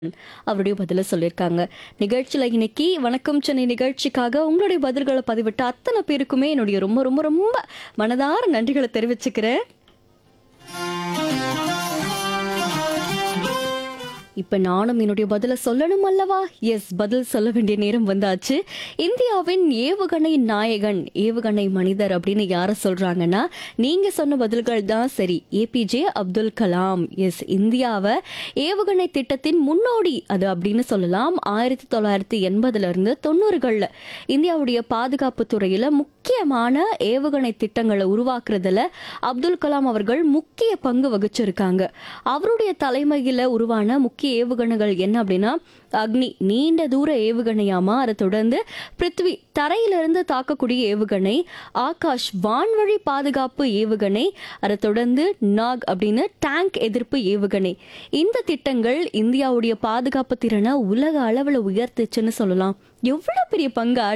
அவருடைய பதில சொல்லியிருக்காங்க நிகழ்ச்சியில் இன்னைக்கு வணக்கம் சென்னை நிகழ்ச்சிக்காக உங்களுடைய பதில்களை பதிவிட்ட அத்தனை பேருக்குமே என்னுடைய ரொம்ப ரொம்ப ரொம்ப மனதார நன்றிகளை தெரிவிச்சுக்கிறேன் இப்ப நானும் என்னுடைய பதில சொல்லணும் அல்லவா எஸ் பதில் சொல்ல வேண்டிய நேரம் வந்தாச்சு இந்தியாவின் ஏவுகணை நாயகன் ஏவுகணை மனிதர் அப்படின்னு யார சொல்றாங்கன்னா நீங்க சொன்ன பதில்கள் தான் சரி ஏபிஜே அப்துல் கலாம் எஸ் இந்தியாவை ஏவுகணை திட்டத்தின் முன்னோடி அது அப்படின்னு சொல்லலாம் ஆயிரத்தி தொள்ளாயிரத்தி எண்பதுல இருந்து தொண்ணூறுகள்ல இந்தியாவுடைய பாதுகாப்பு துறையில முக்கியமான ஏவுகணை திட்டங்களை உருவாக்குறதுல அப்துல் கலாம் அவர்கள் முக்கிய பங்கு வகிச்சிருக்காங்க அவருடைய தலைமையில உருவான முக்கிய ஏவுகணைகள் என்ன அப்படின்னா அக்னி நீண்ட தூர ஏவுகணையாமா அதை தொடர்ந்து பிருத்வி தரையிலிருந்து தாக்கக்கூடிய ஏவுகணை ஆகாஷ் வான்வழி பாதுகாப்பு ஏவுகணை அதை தொடர்ந்து நாக் அப்படின்னு டேங்க் எதிர்ப்பு ஏவுகணை இந்த திட்டங்கள் இந்தியாவுடைய பாதுகாப்பு திறனை உலக அளவில் உயர்த்துச்சுன்னு சொல்லலாம் எவ்வளவு பெரிய பங்கு